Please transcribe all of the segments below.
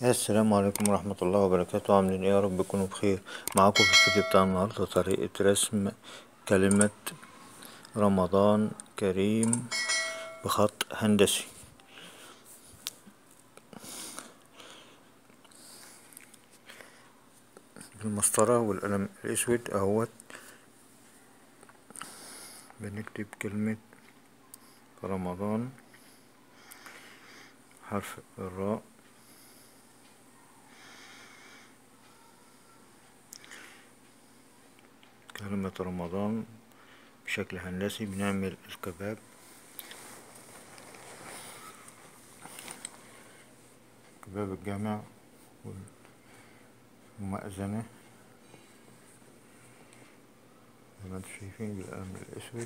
السلام عليكم ورحمة الله وبركاته عاملين ايه يا رب تكونوا بخير معاكم في الفيديو بتاع النهاردة طريقة رسم كلمة رمضان كريم بخط هندسي بالمسطرة والقلم الأسود اهوت بنكتب كلمة رمضان حرف الراء كلمة رمضان بشكل هندسي بنعمل الكباب كباب الجامع والمأذنة زي ما انتم شايفين بالقلم الأسود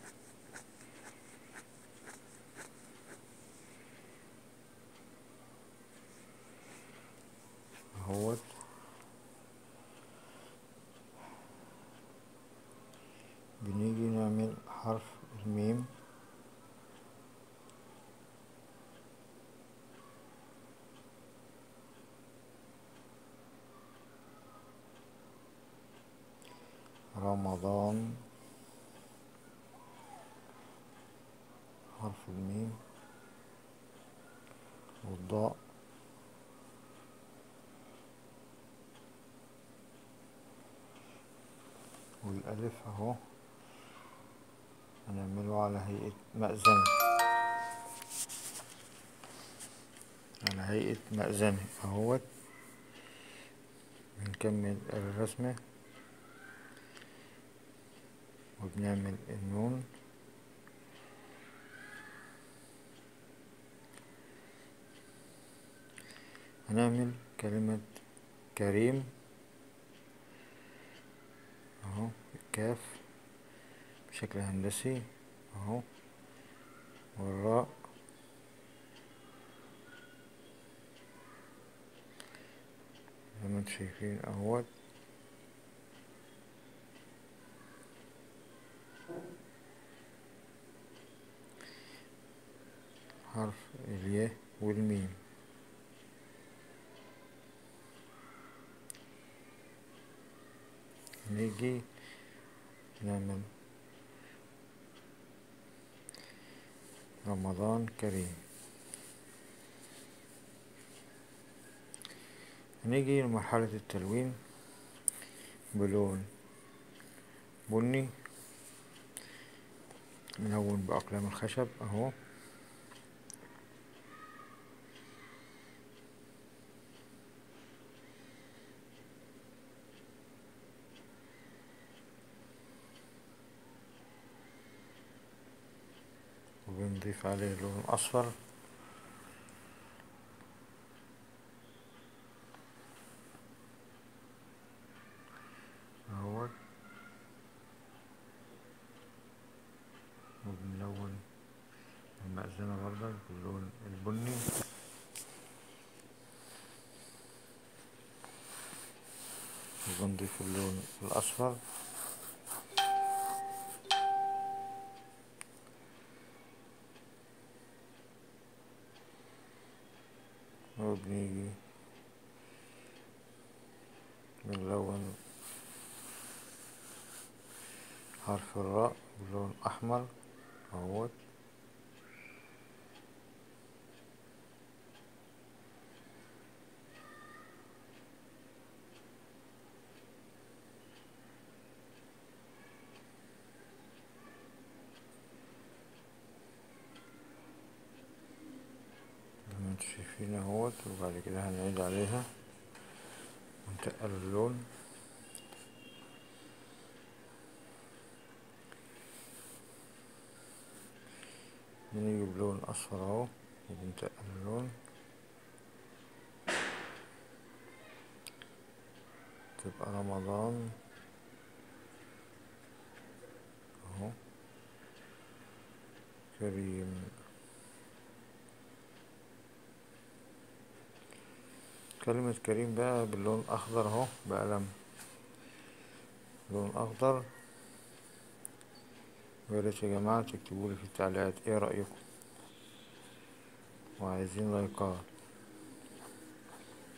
اهوت بنيجي نعمل حرف الميم رمضان حرف الميم والضاء والألف أهو هنعمله على هيئة مأذنة على هيئة مأذنة اهوت بنكمل الرسمة وبنعمل النون هنعمل كلمة كريم اهو الكاف بشكل هندسي اهو والراء زي ما انتم شايفين اهوت حرف الياء والميم نيجي نعمل رمضان كريم هنيجي لمرحلة التلوين بلون بني نلون بأقلام الخشب اهو وبنضيف عليه اللون الأصفر اهوت وبنلون المأذنة برضك باللون البني وبنضيف اللون الأصفر وبنيجي بنلون حرف الراء بلون أحمر اهوت زي ما انتوا شايفين اهوت وبعد كده هنعيد عليها ونتقل اللون بنيجي بلون اصفر اهو وبنتقل اللون تبقى رمضان اهو كريم كلمة كريم بقى باللون أخضر أهو بقلم لون أخضر وياريت يا جماعة تكتبولي في التعليقات ايه رأيكم وعايزين لايكات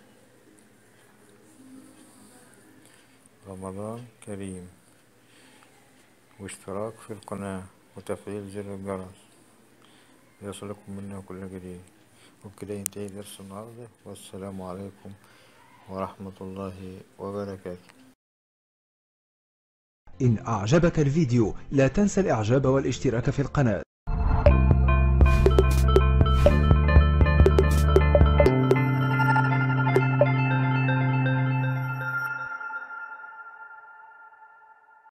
رمضان كريم واشتراك في القناة وتفعيل زر الجرس ليصلكم منا كل جديد وبكده ينتهي درس النهاردة والسلام عليكم ورحمة الله وبركاته إن أعجبك الفيديو لا تنسى الإعجاب والاشتراك في القناة